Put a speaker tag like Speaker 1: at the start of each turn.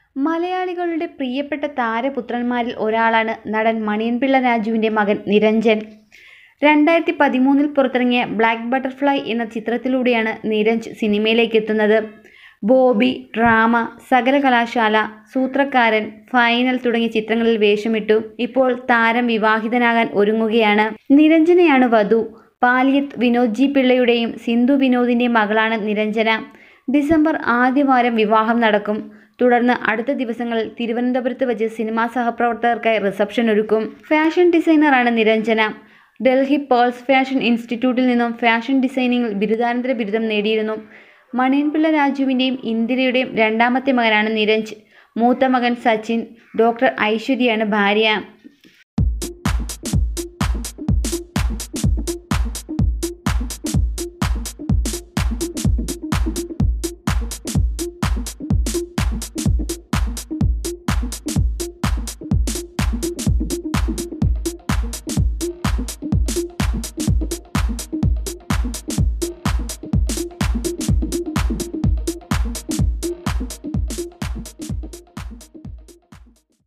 Speaker 1: മലയാളികളുടെ പ്രിയപ്പെട്ട താരപുത്രന്മാരിൽ ഒരാളാണ് നടൻ മണിയൻപിള്ള രാജുവിൻ്റെ മകൻ നിരഞ്ജൻ. രണ്ടായിരത്തി പതിമൂന്നിൽ പുറത്തിറങ്ങിയ ബ്ലാക്ക് ബട്ടർഫ്ലൈ എന്ന ചിത്രത്തിലൂടെയാണ് നീരജ് സിനിമയിലേക്കെത്തുന്നത്. Bobby, drama, Sakalakalashala, Soothrakkaran, final തുടങ്ങിയ ചിത്രങ്ങളിൽ വേഷമിട്ടു. ഇപ്പോൾ താരം വിവാഹിതനാകാൻ ഒരുങ്ങുകയാണ്. നിരഞ്ജനയാണ് വധു. പാലിയത്ത് വിനോദ് ജി പിള്ളയുടെയും സിന്ധു വിനോദിൻ്റെയും മകളാണ് നിരഞ്ജന. ഡിസംബർ ആദ്യവാരം വിവാഹം നടക്കും. തുടർന്ന് അടുത്ത ദിവസങ്ങളിൽ തിരുവനന്തപുരത്ത് വച്ച് സിനിമാ സഹപ്രവർത്തകർക്കായി റിസപ്ഷൻ ഒരുക്കും. ഫാഷൻ ഡിസൈനറാണ് നിരഞ്ജന. ഡൽഹി പേൾസ് ഫാഷൻ ഇൻസ്റ്റിറ്റ്യൂട്ടിൽ നിന്നും ഫാഷൻ ഡിസൈനിങ്ങിൽ ബിരുദാനന്തര ബിരുദം നേടിയിരുന്നു. മണിയൻപിള്ള രാജുവിൻ്റെയും ഇന്ദിരയുടെയും രണ്ടാമത്തെ മകനാണ് നിരഞ്ജ്. മൂത്ത മകൻ സച്ചിൻ. ഡോ. ഐശ്വര്യയാണ് ഭാര്യ.